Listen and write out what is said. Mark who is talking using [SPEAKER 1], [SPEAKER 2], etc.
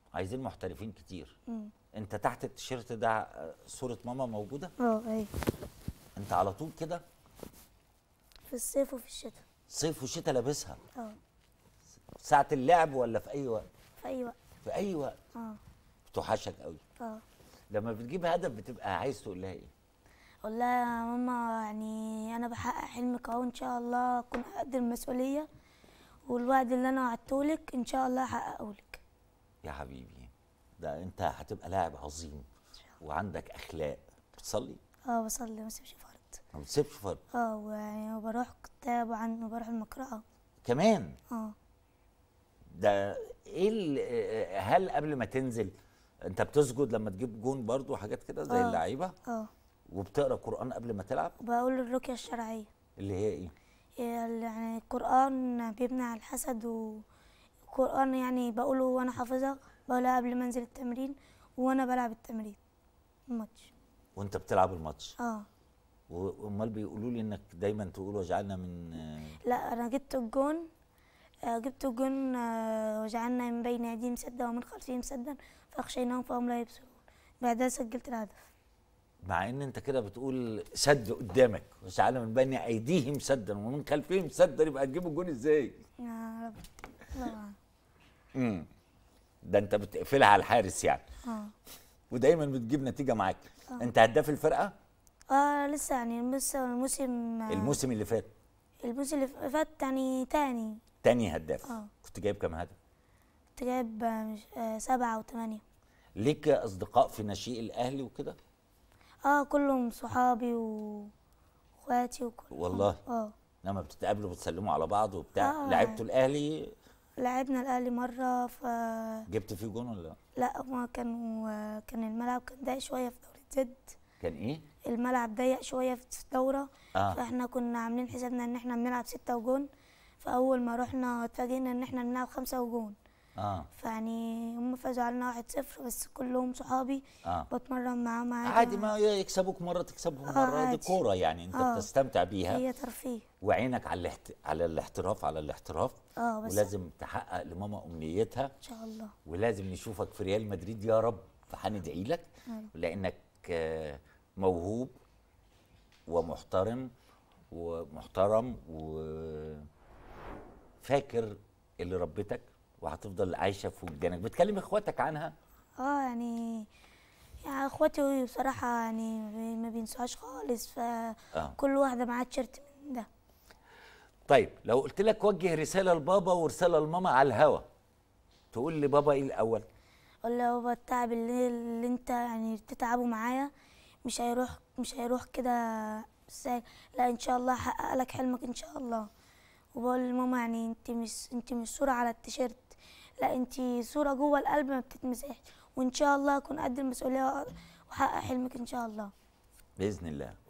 [SPEAKER 1] عايزين محترفين كتير
[SPEAKER 2] مم.
[SPEAKER 1] انت تحت التيشيرت ده آه، صوره ماما موجوده
[SPEAKER 2] اه ايوه
[SPEAKER 1] انت على طول كده
[SPEAKER 2] في الصيف وفي الشتاء
[SPEAKER 1] صيف وشتاء لابسها
[SPEAKER 2] اه
[SPEAKER 1] ساعه اللعب ولا في اي وقت
[SPEAKER 2] في اي وقت
[SPEAKER 1] في اي وقت
[SPEAKER 2] اه
[SPEAKER 1] بتوحشك قوي
[SPEAKER 2] اه
[SPEAKER 1] لما بتجيب هدف بتبقى عايز تقول لها ايه
[SPEAKER 2] اقول لها يا ماما يعني انا بحقق حلمك اهو ان شاء الله اكون قد المسؤوليه والوعد اللي انا وعدتهولك ان شاء الله هحققه لك
[SPEAKER 1] يا حبيبي ده انت هتبقى لاعب عظيم وعندك اخلاق بتصلي
[SPEAKER 2] اه بصلي ما اسيبش فرض
[SPEAKER 1] ما بتسيبش فرق
[SPEAKER 2] اه ويعني وبروح كتاب وعن وبروح المقرأة
[SPEAKER 1] كمان
[SPEAKER 2] اه
[SPEAKER 1] ده ايه ال- هل قبل ما تنزل انت بتسجد لما تجيب جون برضو حاجات كده زي
[SPEAKER 2] آه.
[SPEAKER 1] اللعيبه
[SPEAKER 2] اه
[SPEAKER 1] وبتقرا قران قبل ما تلعب
[SPEAKER 2] وبقول الرقية الشرعية
[SPEAKER 1] اللي هي ايه
[SPEAKER 2] يعني القرآن بيبني على الحسد والقرآن يعني بقوله وأنا حافظها بقولها قبل ما أنزل التمرين وأنا بلعب التمرين الماتش
[SPEAKER 1] وانت بتلعب الماتش
[SPEAKER 2] اه
[SPEAKER 1] وامال بيقولوا لي انك دايما تقول وجعلنا من آه،
[SPEAKER 2] لا أنا جبت الجون آه جبت الجون آه وجعلنا من بين أيديهم سدا ومن خلفهم سدا فأخشيناهم فهم لا يبصرون بعدها سجلت الهدف
[SPEAKER 1] مع ان انت كده بتقول سد قدامك وجعلنا من بين ايديهم سدا ومن خلفهم سدا يبقى تجيب الجون ازاي
[SPEAKER 2] يا رب الله أعلم.
[SPEAKER 1] امم ده انت بتقفلها على الحارس يعني
[SPEAKER 2] اه
[SPEAKER 1] ودايما بتجيب نتيجه معاك انت هداف الفرقه
[SPEAKER 2] اه لسه يعني لسه الموسم
[SPEAKER 1] الموسم اللي فات
[SPEAKER 2] الموسم اللي فات يعني تاني
[SPEAKER 1] تاني هداف
[SPEAKER 2] اه.
[SPEAKER 1] كنت جايب كام هدف
[SPEAKER 2] كنت جايب آه، مش- آه، سبعة أو تمانية
[SPEAKER 1] ليك اصدقاء في نشيء الاهلي وكده
[SPEAKER 2] اه كلهم صحابي واخواتي وكل
[SPEAKER 1] والله
[SPEAKER 2] اه
[SPEAKER 1] لما بتتقابلوا بتسلموا على بعض وبتاع
[SPEAKER 2] آه.
[SPEAKER 1] لعبتوا الاهلي
[SPEAKER 2] لعبنا الأهلي مرة ف
[SPEAKER 1] جبت فيه جون ولا لا
[SPEAKER 2] لا هما كانوا آه، كان الملعب كان ضيق شوية في دورة زد
[SPEAKER 1] كان ايه
[SPEAKER 2] الملعب ضيق شوية في الدورة
[SPEAKER 1] اه
[SPEAKER 2] فاحنا كنا عاملين حسابنا ان احنا بنلعب ستة وجون فأول ما رحنا اتفاجئنا ان احنا بنلعب خمسة وجون
[SPEAKER 1] اه
[SPEAKER 2] فيعني هم فازوا علينا واحد صفر بس كلهم صحابي
[SPEAKER 1] اه
[SPEAKER 2] بتمرن معاهم
[SPEAKER 1] عادي ما يكسبوك مره تكسبهم
[SPEAKER 2] آه،
[SPEAKER 1] مره دي
[SPEAKER 2] عادي.
[SPEAKER 1] كوره يعني انت
[SPEAKER 2] آه.
[SPEAKER 1] بتستمتع بيها
[SPEAKER 2] هي ترفيه
[SPEAKER 1] وعينك على الاحت... على الاحتراف على الاحتراف
[SPEAKER 2] اه بس
[SPEAKER 1] ولازم تحقق لماما امنيتها
[SPEAKER 2] ان شاء الله
[SPEAKER 1] ولازم نشوفك في ريال مدريد يا رب فهندعي لك
[SPEAKER 2] آمين.
[SPEAKER 1] لانك آه، موهوب ومحترم ومحترم وفاكر اللي ربتك وهتفضل عايشه في وجدانك بتكلم اخواتك عنها
[SPEAKER 2] اه يعني يعني اخواتي بصراحة يعني ما بينسوهاش خالص
[SPEAKER 1] اه
[SPEAKER 2] فكل واحدة معاها تيشيرت من ده
[SPEAKER 1] طيب لو قلت لك وجه رساله لبابا ورساله لماما على الهوا تقول لي بابا ايه الاول
[SPEAKER 2] اقول له يا بابا التعب اللي, اللي انت يعني بتتعبه معايا مش هيروح مش هيروح كده سهل لا ان شاء الله هحقق لك حلمك ان شاء الله وبقول لماما يعني انت مش انت مش صورة على التيشيرت لا انت صورة جوه القلب ما بتتمسحش وان شاء الله اكون قد المسؤولية واحقق حلمك ان شاء الله
[SPEAKER 1] باذن الله